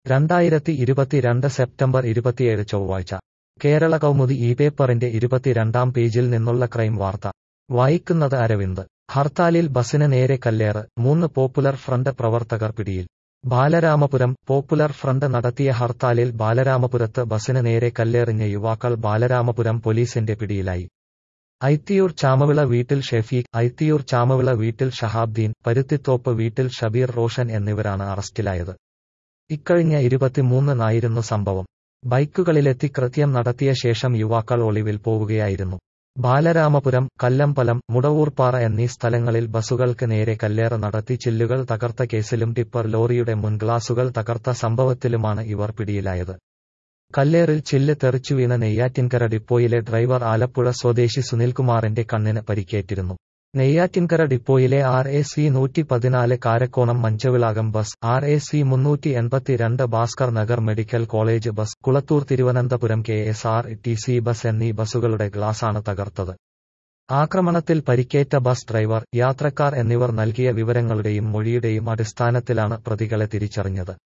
രണ്ടായിരത്തി ഇരുപത്തിരണ്ട് സെപ്റ്റംബർ ഇരുപത്തിയേഴ് ചൊവ്വാഴ്ച കേരള കൗമുദി ഈ പേപ്പറിന്റെ ഇരുപത്തിരണ്ടാം പേജിൽ നിന്നുള്ള ക്രൈം വാർത്ത വായിക്കുന്നത് അരവിന്ദ് ഹർത്താലിൽ ബസിന് നേരെ കല്ലേറ് മൂന്ന് പോപ്പുലർ ഫ്രണ്ട് പ്രവർത്തകർ പിടിയിൽ ബാലരാമപുരം പോപ്പുലർ ഫ്രണ്ട് നടത്തിയ ഹർത്താലിൽ ബാലരാമപുരത്ത് ബസിന് നേരെ കല്ലേറിഞ്ഞ യുവാക്കൾ ബാലരാമപുരം പോലീസിന്റെ പിടിയിലായി ഐത്തിയൂർ ചാമവിള വീട്ടിൽ ഷെഫീഖ് ഐത്തിയൂർ ചാമവിള വീട്ടിൽ ഷഹാബ്ദീൻ പരുത്തിത്തോപ്പ് വീട്ടിൽ ഷബീർ റോഷൻ എന്നിവരാണ് അറസ്റ്റിലായത് ഇക്കഴിഞ്ഞ ഇരുപത്തിമൂന്നിനായിരുന്നു സംഭവം ബൈക്കുകളിലെത്തി കൃത്യം നടത്തിയ ശേഷം യുവാക്കൾ ഒളിവിൽ പോവുകയായിരുന്നു ബാലരാമപുരം കല്ലമ്പലം മുടവൂർപ്പാറ എന്നീ സ്ഥലങ്ങളിൽ ബസുകൾക്ക് നേരെ കല്ലേറ് നടത്തി ചില്ലുകൾ തകർത്ത കേസിലും ടിപ്പർ ലോറിയുടെ മുൻഗ്ലാസുകൾ തകർത്ത സംഭവത്തിലുമാണ് ഇവർ പിടിയിലായത് കല്ലേറിൽ ചില്ല് തെറിച്ചു വീണ നെയ്യാറ്റിൻകര ഡിപ്പോയിലെ ഡ്രൈവർ ആലപ്പുഴ സ്വദേശി സുനിൽകുമാറിന്റെ കണ്ണിന് പരിക്കേറ്റിരുന്നു നെയ്യാറ്റിൻകര ഡിപ്പോയിലെ ആർ എ സി നൂറ്റി പതിനാല് Karakonam Manchavilakam bus R A C മുന്നൂറ്റി എൺപത്തിരണ്ട് Bhaskar Nagar medical college bus Kulathoor Thiruvananthapuram K S R T C bus എന്നീ ബസുകളുടെ ഗ്ലാസാണ് തകർത്തത് ആക്രമണത്തിൽ പരിക്കേറ്റ ബസ് ഡ്രൈവർ യാത്രക്കാർ എന്നിവർ നൽകിയ വിവരങ്ങളുടെയും മൊഴിയുടെയും അടിസ്ഥാനത്തിലാണ് പ്രതികളെ തിരിച്ചറിഞ്ഞത്